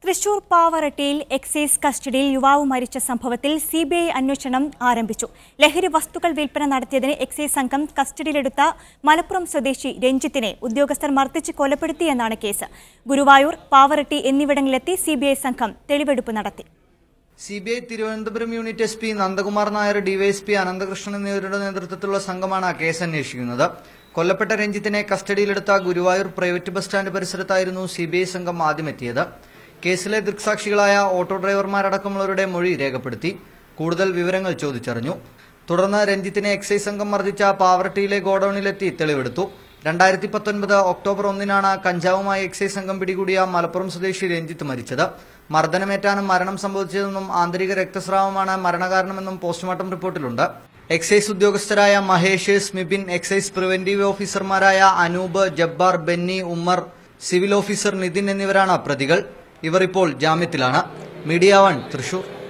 Thrissur പാവറട്ടിയിൽ excise കസ്റ്റഡിയിൽ യുവാവ് മരിച്ച സംഭവത്തിൽ സി ബി ഐ അന്വേഷണം ആരംഭിച്ചു ലഹരി വസ്തുക്കൾ വിൽപ്പന നടത്തിയതിന് എക്സൈസ് സംഘം കസ്റ്റഡിയിലെടുത്ത മലപ്പുറം സ്വദേശി രഞ്ജിത്തിനെ ഉദ്യോഗസ്ഥർ മർദ്ദിച്ച് കൊലപ്പെടുത്തിയെന്നാണ് കേസ് ഗുരുവായൂർ പാവറട്ടി എന്നിവിടങ്ങളിലെത്തി സി ബി ഐ സംഘം തെളിവെടുപ്പ് നടത്തി C B I Thiruvananthapuram unit S P Nandakumar Nair DYSP Ananthakrishnan എന്നിവരുടെ നേതൃത്വത്തിലുള്ള സംഘമാണ് കേസ് അന്വേഷിക്കുന്നത് കൊല്ലപ്പെട്ട രഞ്ജിത്തിനെ കസ്റ്റഡിയിലെടുത്ത ഗുരുവായൂർ പ്രൈവറ്റ് ബസ് സ്റ്റാൻഡ് പരിസരത്തായിരുന്നു സി ബി ഐ സംഘം ആദ്യമെത്തിയത് കേസിലെ ദൃക്സാക്ഷികളായ ഓട്ടോ ഡ്രൈവർമാരടക്കമുള്ളവരുടെ മൊഴി രേഖപ്പെടുത്തി കൂടുതൽ വിവരങ്ങൾ ചോദിച്ചറിഞ്ഞു തുടർന്ന് രഞ്ജിത്തിനെ എക്സൈസ് സംഘം മർദ്ദിച്ച പാവറട്ടിയിലെ ഗോഡൌണിലെത്തി തെളിവെടുത്തു രണ്ടായിരത്തി പത്തൊൻപത് ഒക്ടോബർ ഒന്നിനാണ് കഞ്ചാവുമായി എക്സൈസ് സംഘം പിടികൂടിയ മലപ്പുറം സ്വദേശി രഞ്ജിത്ത് മരിച്ചത് മർദ്ദനമേറ്റാണ് മരണം സംഭവിച്ചതെന്നും ആന്തരിക രക്തസ്രാവമാണ് മരണകാരണമെന്നും പോസ്റ്റ്മോർട്ടം റിപ്പോർട്ടിലുണ്ട് എക്സൈസ് ഉദ്യോഗസ്ഥരായ മഹേഷ് സ്മിബിൻ എക്സൈസ് പ്രിവന്റീവ് ഓഫീസർമാരായ Anoop Jabbar Benny Ummer civil officer Nithin എന്നിവരാണ് പ്രതികൾ ഇവർ ഇപ്പോൾ ജാമ്യത്തിലാണ് മീഡിയ വൺ തൃശൂർ